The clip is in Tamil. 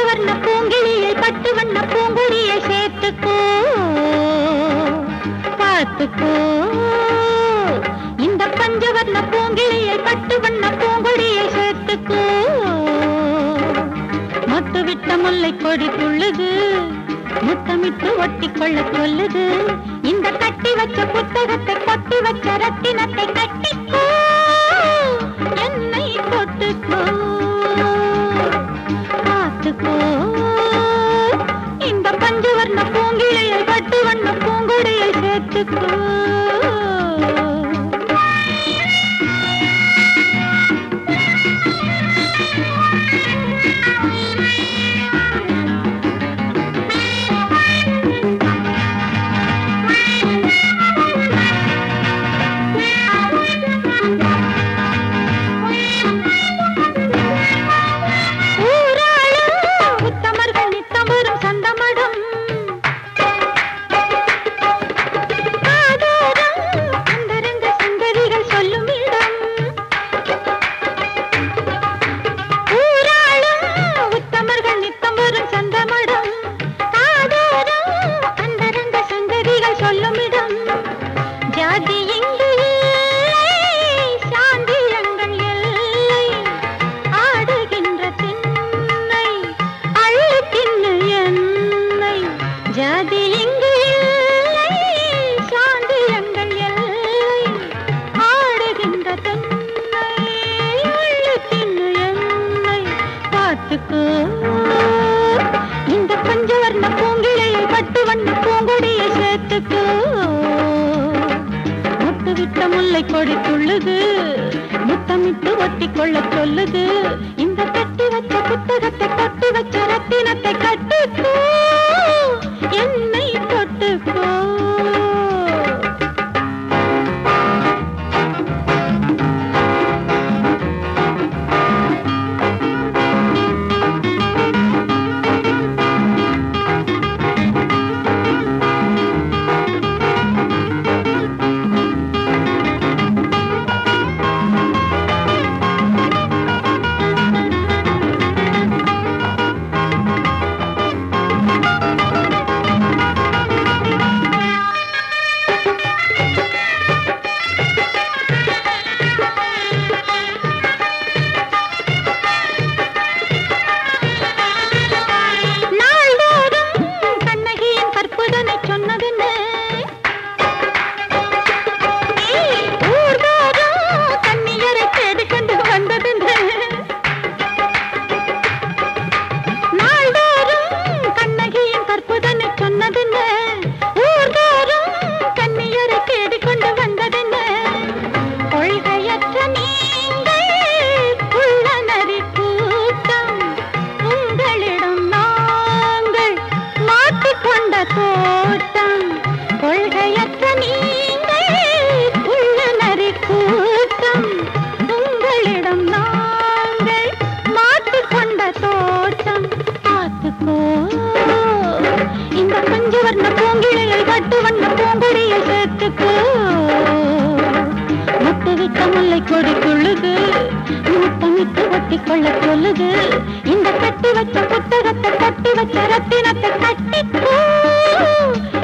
பஞ்சவர்ண பூங்கிழியை பட்டு வண்ண பூங்குடியை சேர்த்துக்கோ பார்த்துக்கோ இந்த பஞ்சவர்ண பூங்கிழியை பட்டு வண்ண பூங்குடியை சேர்த்துக்கோ மொட்டு விட்ட முல்லை கொடி துள்ளுது முத்தமிட்டு ஒட்டி கொள்ள சொல்லுது இந்த கட்டி வச்ச புத்தகத்தை கொட்டி வச்ச ரத்தினத்தை கட்டிக்கோ என்னை தொட்டுக்கோ பார்த்துக்கோ இந்த பஞ்சவர்ண பூங்கிளையை பட்டு வண்ண பூங்குடியை சேர்த்துக்கோ ஊராளும் உத்தமர்கள் நித்தமரும் சந்தமடும் ஆதாரம் அந்தரங்க சுந்தரிகள் சொல்லும் இடம் ஊராளும் உத்தமர்கள் நித்தமரும் சந்தமடும் ஆதாரம் அந்தரங்க சுந்தரிகள் சொல்லும் இடம் ஜாதி இங்கு இல்லை சாந்தியங்கள் எல்லை ஆடுகின்ற திண்ணை அள்ளு தின்னு என்னை ஜாதி இங்கு இல்லை சாந்தியங்கள் எல்லை ஆடுகின்ற திண்ணை அள்ளு தின்னு என்னை பார்த்துக்கோ இந்த பஞ்சவர்ண பூங்கிளையை பட்டு வண்ண பூங்கொடியை சேர்த்துக்கோ முட்டு விட்ட முல்லை கொடி துள்ளுது முத்தமிட்டு ஒட்டி கொள்ள சொல்லுது இந்த கட்டி வச்ச புத்தகத்தை கட்டி வச்ச ரத்தினத்தை கட்டுக்கோ என்னை தொட்டுக்கோ நாள்தோறும் கண்ணகியின் கற்புதனை சொன்னதென்ன ஊர்தோறும் கன்னியரை தேடி கொண்டு வந்ததென்ன நாள்தோறும் கண்ணகியின் கற்புதனை சொன்னதென்ன ஊர்தோறும் கன்னியரை தேடி கொண்டு வந்ததென்ன கொள்கையற்ற நீங்கள் உள்ள நரி கூட்டம் உங்களிடம் நாங்கள் மாட்டிக்கொண்ட தோட்டம் கொள்கையற்ற நீங்கள் உள்ள நரி கூட்டம் உங்களிடம் நாங்கள் மாட்டிக்கொண்ட தோட்டம் பார்த்துக்கோ இந்த பஞ்சவர்ண பூங்கிளையை கட்டு வண்ண பூங்குடியை சேர்த்துக்கோ முட்டு விட்ட முல்லை கொடி துள்ளுது முத்தமிட்டு ஒட்டி கொள்ள சொல்லுது இந்த கட்டி வச்ச புத்தகத்தை கட்டி வச்ச ரத்தினத்தை கட்டிக்கோ